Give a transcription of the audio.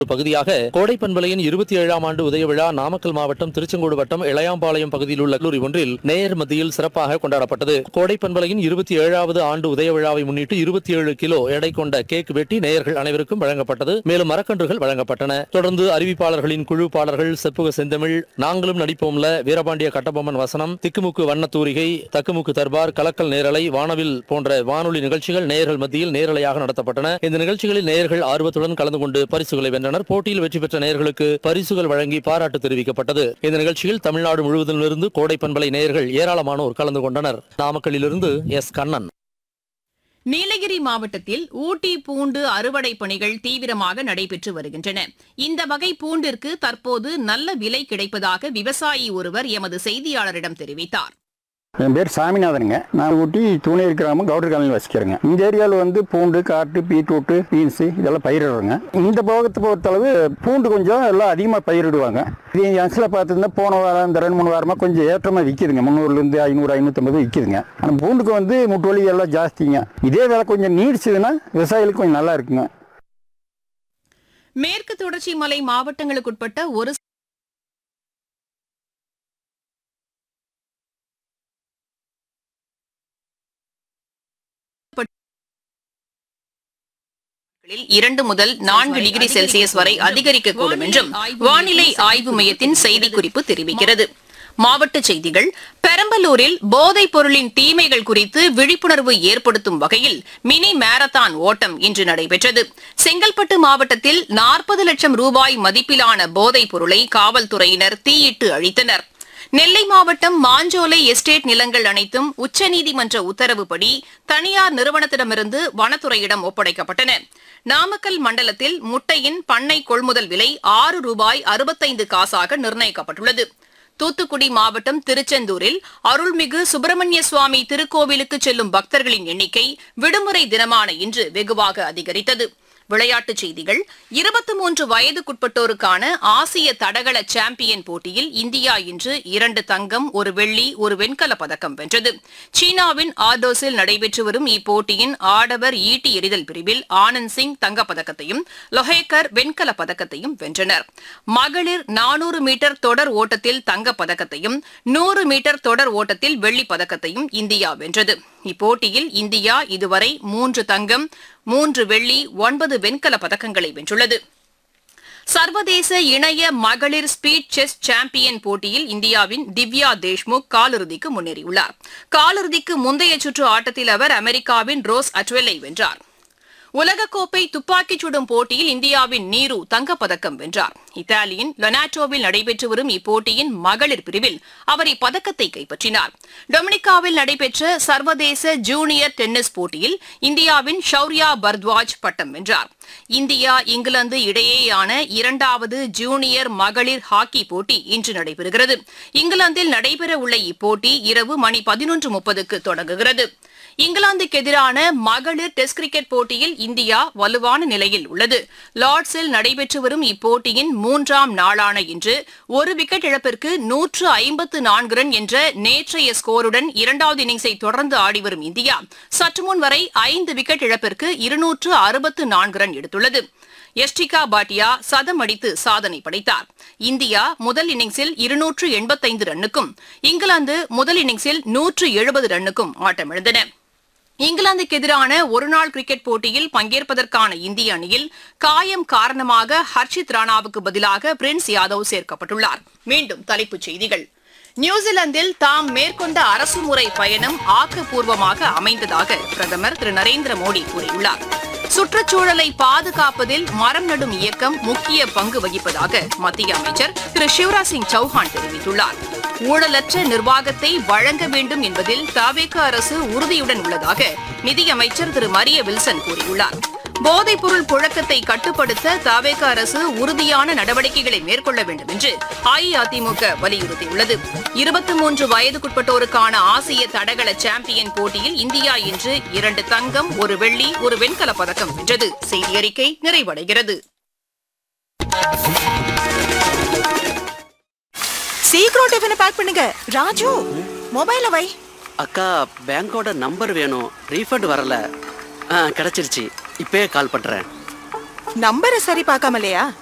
பகுதியாக கோடை பண்பலையின் இருபத்தி ஏழாம் ஆண்டு உதய விழா நாமக்கல் மாவட்டம் திருச்செங்கோடு வட்டம் இளையாம்பாளையம் பகுதியில் உள்ள கல்லூரி ஒன்றில் நேயர் மத்தியில் சிறப்பாக கொண்டாடப்பட்டது கோடை பண்பலையின் இருபத்தி ஏழாவது ஆண்டு உதய விழாவை முன்னிட்டு இருபத்தி ஏழு கிலோ எடை கொண்ட கேக் வெட்டி நேயர்கள் அனைவருக்கும் வழங்கப்பட்டது மேலும் மரக்கன்றுகள் வழங்கப்பட்டன தொடர்ந்து அறிவிப்பாளர்களின் குழு பாடல்கள் செப்புக செந்தமிழ் நாங்களும் நடிப்போம்ல வீரபாண்டிய கட்டபொம்மன் வசனம் திக்குமுக்கு வண்ணத்தூரிகை தக்குமுக்கு தர்பார் கலக்கல் நேரலை வானவில் போன்ற வானொலி நிகழ்ச்சிகள் நேயர்கள் மத்தியில் நேரலையாக நடத்தப்பட்டன இந்த நிகழ்ச்சிகளில் நேயர்கள் ஆர்வத்துடன் கலந்து கொண்டு பரிசுகளை வென்றனர் போட்டியில் வெற்றி பெற்ற நேயர்களுக்கு பரிசுகள் வழங்கி பாராட்டு தெரிவிக்கப்பட்டது இந்த நிகழ்ச்சியில் தமிழ்நாடு முழுவதிலிருந்து கோடை பண்பலை நேயர்கள் ஏராளமானோர் கலந்து கொண்டனர் நாமக்கல்லிலிருந்து எஸ் கண்ணன் நீலகிரி மாவட்டத்தில் ஊட்டி பூண்டு அறுவடை பணிகள் தீவிரமாக நடைபெற்று வருகின்றன இந்த வகை பூண்டிற்கு தற்போது நல்ல விலை கிடைப்பதாக விவசாயி ஒருவர் எமது செய்தியாளரிடம் தெரிவித்தார் என் பேர் சாமிநாதனுங்க நான் ஊட்டி தூணேரி கிராமம் கவுடர் காலனி வசிக்கிறேங்க இந்த ஏரியாவில் வந்து பூண்டு காட்டு பீட்ரூட்டு பீன்ஸு இதெல்லாம் பயிரிடுறோங்க இந்த போகத்தை பொறுத்தளவு பூண்டு கொஞ்சம் எல்லாம் அதிகமாக பயிரிடுவாங்க இது என் அசில் பார்த்துருந்தா போன வாரம் இந்த ரெண்டு மூணு வாரமாக கொஞ்சம் ஏற்றமாக விற்கிதுங்க முந்நூறுலேருந்து ஐநூறு ஐநூற்றம்பது விற்கிதுங்க ஆனால் பூண்டுக்கு வந்து முட்டுவலி எல்லாம் ஜாஸ்திங்க இதே வேலை கொஞ்சம் நீடிச்சதுன்னா விவசாயிகளுக்கு கொஞ்சம் நல்லா இருக்குங்க மேற்கு தொடர்ச்சி மலை மாவட்டங்களுக்குட்பட்ட ஒரு நாட்களில் இரண்டு முதல் நான்கு டிகிரி செல்சியஸ் வரை அதிகரிக்கக்கூடும் என்றும் வானிலை ஆய்வு மையத்தின் செய்திக்குறிப்பு தெரிவிக்கிறது மாவட்டச் செய்திகள் பெரம்பலூரில் போதைப் பொருளின் தீமைகள் குறித்து விழிப்புணர்வு ஏற்படுத்தும் வகையில் மினி மாரத்தான் ஓட்டம் இன்று நடைபெற்றது செங்கல்பட்டு மாவட்டத்தில் நாற்பது லட்சம் ரூபாய் மதிப்பிலான போதைப் பொருளை காவல்துறையினர் தீயிட்டு அழித்தனர் நெல்லை மாவட்டம் மாஞ்சோலை எஸ்டேட் நிலங்கள் அனைத்தும் உச்சநீதிமன்ற உத்தரவுப்படி தனியார் நிறுவனத்திடமிருந்து வனத்துறையிடம் ஒப்படைக்கப்பட்டன நாமக்கல் மண்டலத்தில் முட்டையின் பண்ணை கொள்முதல் விலை ஆறு ரூபாய் அறுபத்தைந்து காசாக நிர்ணயிக்கப்பட்டுள்ளது தூத்துக்குடி மாவட்டம் திருச்செந்தூரில் அருள்மிகு சுப்பிரமணிய சுவாமி திருக்கோவிலுக்கு செல்லும் பக்தர்களின் எண்ணிக்கை விடுமுறை தினமான இன்று வெகுவாக அதிகரித்தது விளையாட்டுச் செய்திகள் இருபத்தி மூன்று வயதுக்குட்பட்டோருக்கான ஆசிய தடகள சாம்பியன் போட்டியில் இந்தியா இன்று இரண்டு தங்கம் ஒரு வெள்ளி ஒரு வெண்கலப் பதக்கம் வென்றது சீனாவின் ஆர்டோஸில் நடைபெற்று வரும் இப்போட்டியின் ஆடவர் ஈட்டி எறிதல் பிரிவில் ஆனந்த் சிங் தங்கப்பதக்கத்தையும் லொஹேக்கர் வெண்கலப் பதக்கத்தையும் வென்றனர் மகளிர் நானூறு மீட்டர் தொடர் ஓட்டத்தில் தங்கப் பதக்கத்தையும் நூறு மீட்டர் தொடர் ஓட்டத்தில் வெள்ளிப் பதக்கத்தையும் இந்தியா வென்றது இப்போட்டியில் இந்தியா இதுவரை மூன்று தங்கம் மூன்று வெள்ளி ஒன்பது வெண்கல பதக்கங்களை வென்றுள்ளது சர்வதேச இணைய மகளிர் ஸ்பீட் செஸ் சாம்பியன் போட்டியில் இந்தியாவின் திவ்யா தேஷ்முக் காலிறுதிக்கு முன்னேறியுள்ளார் காலிறுதிக்கு முந்தைய சுற்று ஆட்டத்தில் அவர் அமெரிக்காவின் ரோஸ் அட்வெல்லை வென்றார் உலகக்கோப்பை துப்பாக்கிச் சுடும் போட்டியில் இந்தியாவின் நீரு தங்கப்பதக்கம் வென்றார் இத்தாலியின் லொனாட்டோவில் நடைபெற்று வரும் இப்போட்டியின் மகளிர் பிரிவில் அவர் இப்பதக்கத்தை கைப்பற்றினார் டொமினிகாவில் நடைபெற்ற சர்வதேச ஜூனியர் டென்னிஸ் போட்டியில் இந்தியாவின் ஷௌர்யா பர்த்வாஜ் பட்டம் வென்றார் இந்தியா இங்கிலாந்து இடையேயான இரண்டாவது ஜூனியர் மகளிர் ஹாக்கி போட்டி இன்று நடைபெறுகிறது இங்கிலாந்தில் நடைபெறவுள்ள இப்போட்டி இரவு மணி பதினொன்று முப்பதுக்கு தொடங்குகிறது இங்கிலாந்துக்கு எதிரான மகளிர் டெஸ்ட் கிரிக்கெட் போட்டியில் இந்தியா வலுவான நிலையில் உள்ளது லார்ட்ஸில் நடைபெற்று வரும் இப்போட்டியின் மூன்றாம் நாளான இன்று ஒரு விக்கெட் இழப்பிற்கு நூற்று ஐம்பத்து நான்கு ரன் என்ற நேற்றைய ஸ்கோருடன் இரண்டாவது இன்னிங்ஸை தொடர்ந்து ஆடிவரும் இந்தியா சற்றுமுன் வரை ஐந்து விக்கெட் இழப்பிற்கு இருநூற்று அறுபத்து நான்கு ரன் எடுத்துள்ளது எஸ்டிகா பாட்டியா சதம் அடித்து சாதனை படைத்தார் இந்தியா முதல் இன்னிங்ஸில் இருநூற்று எண்பத்தைந்து ரன்னுக்கும் இங்கிலாந்து முதல் இன்னிங்ஸில் நூற்று எழுபது ரன்னுக்கும் ஆட்டமிழந்தன இங்கிலாந்துக்கு எதிரான ஒருநாள் கிரிக்கெட் போட்டியில் பங்கேற்பதற்கான இந்திய அணியில் காயம் காரணமாக ஹர்ஷித் ராணாவுக்கு பதிலாக பிரின்ஸ் யாதவ் சேர்க்கப்பட்டுள்ளார் மீண்டும் தலைப்புச் செய்திகள் நியூசிலாந்தில் தாம் மேற்கொண்ட அரசுமுறை பயணம் ஆக்கப்பூர்வமாக அமைந்ததாக பிரதமர் திரு நரேந்திர மோடி கூறியுள்ளார் சுற்றுச்சூழலை பாதுகாப்பதில் மரம் நடும் இயக்கம் முக்கிய பங்கு வகிப்பதாக மத்திய அமைச்சர் திரு சிவராஜ் சிங் சௌஹான் தெரிவித்துள்ளார் ஊழலற்ற நிர்வாகத்தை வழங்க வேண்டும் என்பதில் தவேக அரசு உறுதியுடன் உள்ளதாக நிதியமைச்சர் திரு மரிய வில்சன் கூறியுள்ளார் போதைப்பொருள் புழக்கத்தை கட்டுப்படுத்த தவேக அரசு உறுதியான நடவடிக்கைகளை மேற்கொள்ள வேண்டும் என்று அஇஅதிமுக வலியுறுத்தியுள்ளது இருபத்தி மூன்று வயதுக்குட்பட்டோருக்கான ஆசிய தடகள சாம்பியன் போட்டியில் இந்தியா இன்று இரண்டு தங்கம் ஒரு வெள்ளி ஒரு வெண்கலப் பதக்கம் வென்றது செய்தி அறிக்கை நிறைவடைகிறது சீக்கிரம் டிஃபனை பேக் பண்ணுங்க ராஜு மொபைல வை அக்கா பேங்கோட நம்பர் வேணும் ரீஃபண்ட் வரல ஆ கிடைச்சிருச்சு இப்பயே கால் பண்றேன் நம்பரை சரி பார்க்காமலையா